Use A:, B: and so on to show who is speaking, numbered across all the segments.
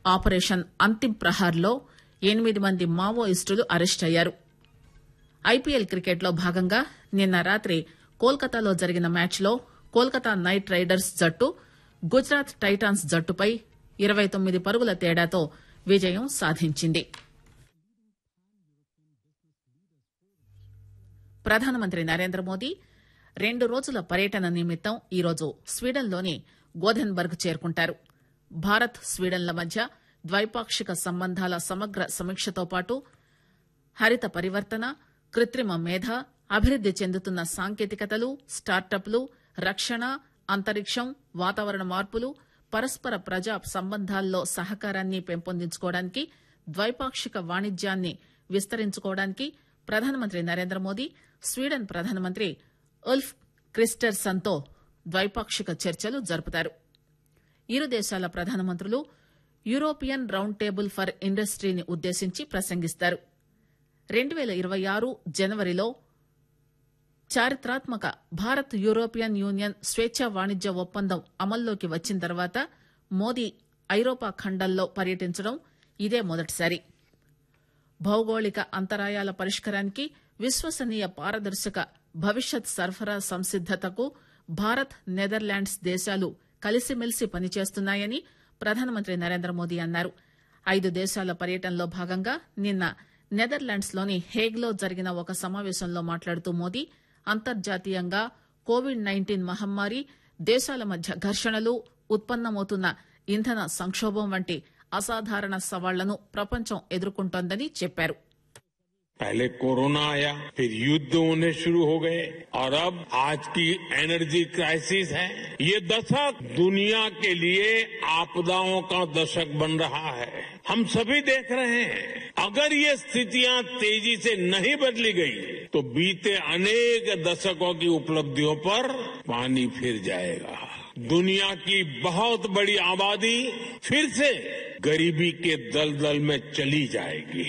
A: operation అంతిమ్ ప్రహార్లో ఎనిమిది మంది మావోయిస్టులు అరెస్ట్ అయ్యారు ఐపీఎల్ క్రికెట్ లో భాగంగా నిన్న రాత్రి కోల్కతాలో జరిగిన మ్యాచ్ లో కోల్కతా నైట్ రైడర్స్ జట్టు గుజరాత్ టైటాన్స్ జట్టుపై ఇరవై తొమ్మిది పరుగుల తేడాతో విజయం సాధించింది ప్రధానమంత్రి నరేంద్ర మోదీ రెండు రోజుల పర్యటన నిమిత్తం ఈరోజు స్వీడన్లోని గోధెన్బర్గ్ చేరుకుంటారు భారత్ స్వీడన్ల మధ్య ద్వైపాక్షిక సంబంధాల సమగ్ర సమీక్షతో పాటు హరిత పరివర్తన కృత్రిమ మేధ అభివృద్ది చెందుతున్న సాంకేతికతలు స్టార్టప్లు రక్షణ అంతరిక్షం వాతావరణ మార్పులు పరస్పర ప్రజా సంబంధాల్లో సహకారాన్ని పెంపొందించుకోవడానికి ద్వైపాక్షిక వాణిజ్యాన్ని విస్తరించుకోవడానికి ప్రధానమంత్రి నరేంద్ర మోదీ స్వీడన్ ప్రధానమంత్రి ఉల్ఫ్ క్రిస్టర్సన్ తో ద్వైపాక్షిక చర్చలు జరుపుతారు ఇరు దేశాల ప్రధానమంత్రులు యూరోపియన్ రౌండ్ టేబుల్ ఫర్ ఇండస్ట్రీని ఉద్దేశించి ప్రసంగిస్తారు రెండు పేల ఇరవై ఆరు జనవరిలో చారిత్రాత్మక భారత్ యూరోపియన్ యూనియన్ స్వేచ్ఛా వాణిజ్య ఒప్పందం అమల్లోకి వచ్చిన తర్వాత మోదీ ఐరోపా ఖండంలో పర్యటించడం ఇదే మొదటిసారి భౌగోళిక అంతరాయాల పరిష్కారానికి విశ్వసనీయ పారదర్శక భవిష్యత్ సరఫరా సంసిద్దతకు భారత్ నెదర్లాండ్స్ దేశాలు కలిసిమెలిసి పనిచేస్తున్నాయని ప్రధానమంత్రి నరేంద్ర మోదీ అన్నారు ఐదు దేశాల పర్యటనలో భాగంగా నిన్న నెదర్లాండ్స్ లోని హేగ్ లో జరిగిన ఒక సమావేశంలో మాట్లాడుతూ మోదీ అంతర్జాతీయంగా కోవిడ్ నైన్టీన్ మహమ్మారి దేశాల మధ్య ఘర్షణలు ఉత్పన్నమవుతున్న ఇంధన సంక్షోభం వంటి అసాధారణ సవాళ్లను ప్రపంచం ఎదుర్కొంటోందని చెప్పారు
B: पहले कोरोना आया फिर युद्ध होने शुरू हो गए और अब आज की एनर्जी क्राइसिस है ये दशक दुनिया के लिए आपदाओं का दशक बन रहा है हम सभी देख रहे हैं अगर ये स्थितियां तेजी से नहीं बदली गई तो बीते अनेक दशकों की उपलब्धियों पर पानी फिर जाएगा दुनिया की बहुत बड़ी आबादी फिर से गरीबी के दलदल में चली जाएगी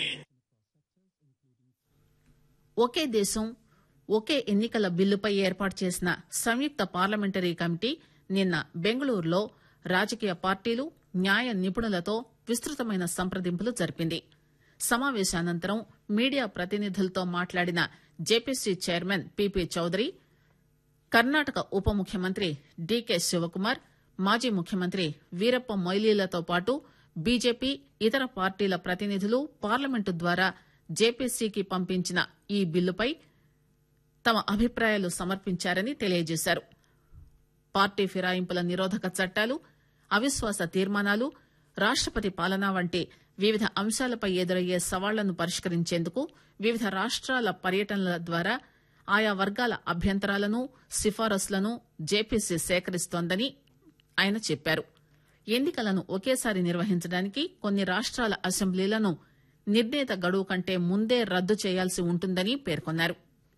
A: ఒకే దేశం ఒకే ఎన్నికల బిల్లుపై ఏర్పాటు చేసిన సంయుక్త పార్లమెంటరీ కమిటీ నిన్న బెంగళూరులో రాజకీయ పార్టీలు న్యాయ నిపుణులతో విస్తృతమైన సంప్రదింపులు జరిపింది సమావేశానంతరం మీడియా ప్రతినిధులతో మాట్లాడిన JPC chairman PP Chaudhary Karnataka ఉప ముఖ్యమంత్రి డీకే శివకుమార్ మాజీ ముఖ్యమంత్రి వీరప్ప మొయిలీలతో పాటు బీజేపీ ఇతర పార్టీల ప్రతినిధులు పార్లమెంటు ద్వారా జేపీసీకి పంపించిన ఈ బిల్లుపై తమ అభిప్రాయాలు సమర్పించారని తెలియజేశారు పార్టీ ఫిరాయింపుల నిరోధక చట్టాలు అవిశ్వాస తీర్మానాలు రాష్టపతి పాలన వంటి వివిధ అంశాలపై ఎదురయ్యే సవాళ్లను పరిష్కరించేందుకు వివిధ రాష్ట్రాల పర్యటనల ద్వారా ఆయా వర్గాల అభ్యంతరాలను సిఫారసులను జేపీసీ సేకరిస్తోందని ఆయన చెప్పారు ఎన్నికలను ఒకేసారి నిర్వహించడానికి కొన్ని రాష్ట్రాల అసెంబ్లీలను నిర్ణీత గడువు కంటే ముందే రద్దు చేయాల్సి ఉంటుందని పేర్కొన్నారు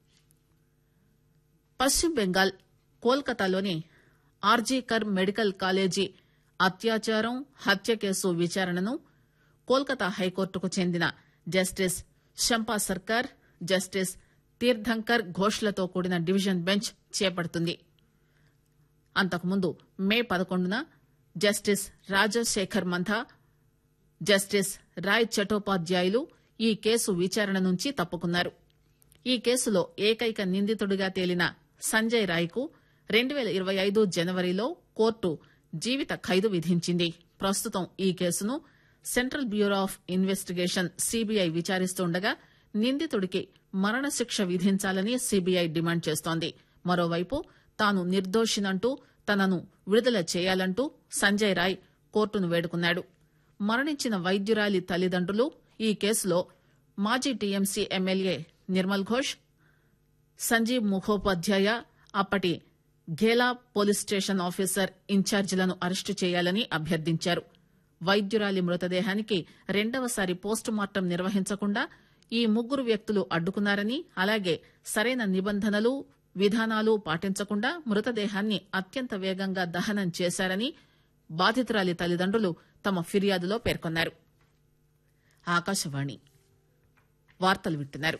A: పశ్చిమ బెంగాల్ కోల్కతాలోని ఆర్జీకర్ మెడికల్ కాలేజీ అత్యాచారం హత్య కేసు విచారణను కోల్కతా హైకోర్టుకు చెందిన జస్టిస్ శంపా సర్కార్ జస్టిస్ తీర్థంకర్ ఘోష్లతో కూడిన డివిజన్ బెంచ్ చేపడుతుంది అంతకుముందు మే పదకొండున జస్టిస్ రాజశేఖర్ మంథా జస్టిస్ రాయ్ చటోపాధ్యాయులు ఈ కేసు విచారణ నుంచి తప్పుకున్నారు ఈ కేసులో ఏకైక నిందితుడిగా తేలిన సంజయ్ రాయ్ కు రెండు పేల ఇరవై ఐదు జనవరిలో కోర్టు జీవిత ఖైదు విధించింది ప్రస్తుతం ఈ కేసును central bureau of investigation CBI విచారిస్తుండగా నిందితుడికి మరణశిక్ష విధించాలని సీబీఐ డిమాండ్ చేస్తోంది మరోవైపు తాను నిర్దోషినంటూ తనను విడుదల చేయాలంటూ సంజయ్ రాయ్ కోర్టును వేడుకున్నాడు మరణించిన వైద్యురాలి తల్లిదండ్రులు ఈ కేసులో మాజీ టీఎంసీ ఎమ్మెల్యే నిర్మల్ ఘోష్ సంజీవ్ ముఖోపాధ్యాయ అప్పటి ఘేలా పోలీస్ స్టేషన్ ఆఫీసర్ ఇన్ఛార్జీలను అరెస్టు చేయాలని అభ్యర్థించారు వైద్యురాలి మృతదేహానికి రెండవసారి పోస్టు మార్టం నిర్వహించకుండా ఈ ముగ్గురు వ్యక్తులు అడ్డుకున్నారని అలాగే సరైన నిబంధనలు విధానాలు పాటించకుండా మృతదేహాన్ని అత్యంత వేగంగా దహనం చేశారని బాధితురాలి తల్లిదండ్రులు తమ ఫిర్యాదులో పేర్కొన్నారు ఆకాశవాణి వార్తలు వింటున్నారు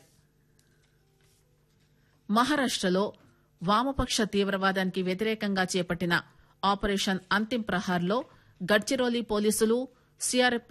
A: మహారాష్టలో వామపక్ష తీవ్రవాదానికి వ్యతిరేకంగా చేపట్టిన ఆపరేషన్ అంతిం ప్రహార్లో గడ్చిరోలి పోలీసులు సీఆర్పీ